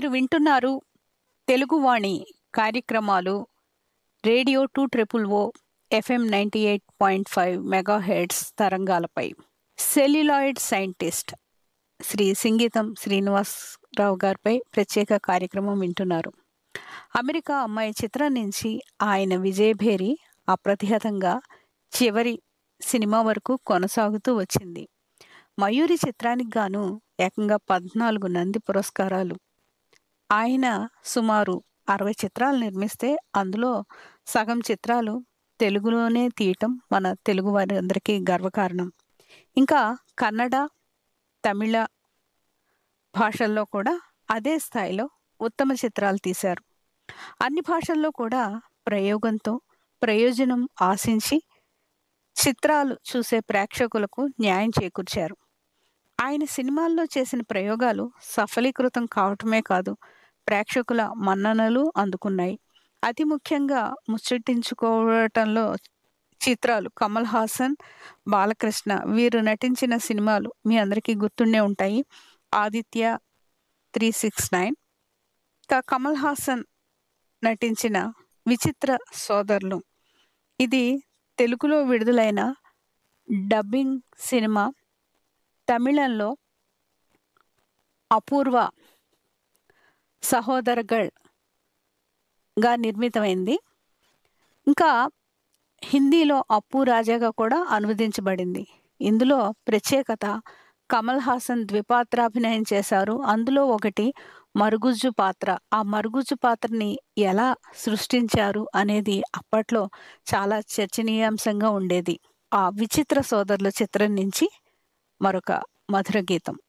వింటున్నారు తెలుగువాణి కార్యక్రమాలు radio two triple O FM ninety eight point five megahertz తరంగాలపై celluloid scientist Shri Singeetam Srinivasarao గారిపై ప్రత్యేక కార్యక్రమం వింటున్నారు అమెరికా అమ్మాయి చిత్రం నుంచి ఆయన విజయభేరి అప్రతిహతంగా చివరి సినిమా వరకు కొనసాగుతూ వచ్చింది మయూరి చిత్రానికి గాను ఏకంగా పద్నాలుగు నంది పురస్కారాలు ఆయన సుమారు అరవై చిత్రాలు నిర్మిస్తే అందులో సగం చిత్రాలు తెలుగులోనే తీయటం మన తెలుగు వారందరికీ గర్వకారణం ఇంకా కన్నడ తమిళ భాషల్లో కూడా అదే స్థాయిలో ఉత్తమ చిత్రాలు తీశారు అన్ని భాషల్లో కూడా ప్రయోగంతో ప్రయోజనం ఆశించి చిత్రాలు చూసే ప్రేక్షకులకు న్యాయం చేకూర్చారు ఆయన సినిమాల్లో చేసిన ప్రయోగాలు సఫలీకృతం కావటమే కాదు ప్రేక్షకుల మన్ననలు అందుకున్నాయి అతి ముఖ్యంగా ముచ్చటించుకోవటంలో చిత్రాలు కమల్ హాసన్ బాలకృష్ణ వీరు నటించిన సినిమాలు మీ అందరికీ గుర్తుండే ఉంటాయి ఆదిత్య త్రీ సిక్స్ నైన్ ఇంకా కమల్ హాసన్ నటించిన విచిత్ర సోదరులు ఇది తెలుగులో విడుదలైన డబ్బింగ్ సినిమా తమిళంలో అపూర్వ సహోదరగల్గా నిర్మితమైంది ఇంకా హిందీలో అప్పు రాజాగా కూడా అనువదించబడింది ఇందులో ప్రత్యేకత కమల్ హాసన్ ద్విపాత్రాభినయం చేశారు అందులో ఒకటి మరుగుజ్జు పాత్ర ఆ మరుగుజ్జు పాత్రని ఎలా సృష్టించారు అనేది అప్పట్లో చాలా చర్చనీయాంశంగా ఉండేది ఆ విచిత్ర సోదరుల చిత్రం నుంచి మరొక మధుర గీతం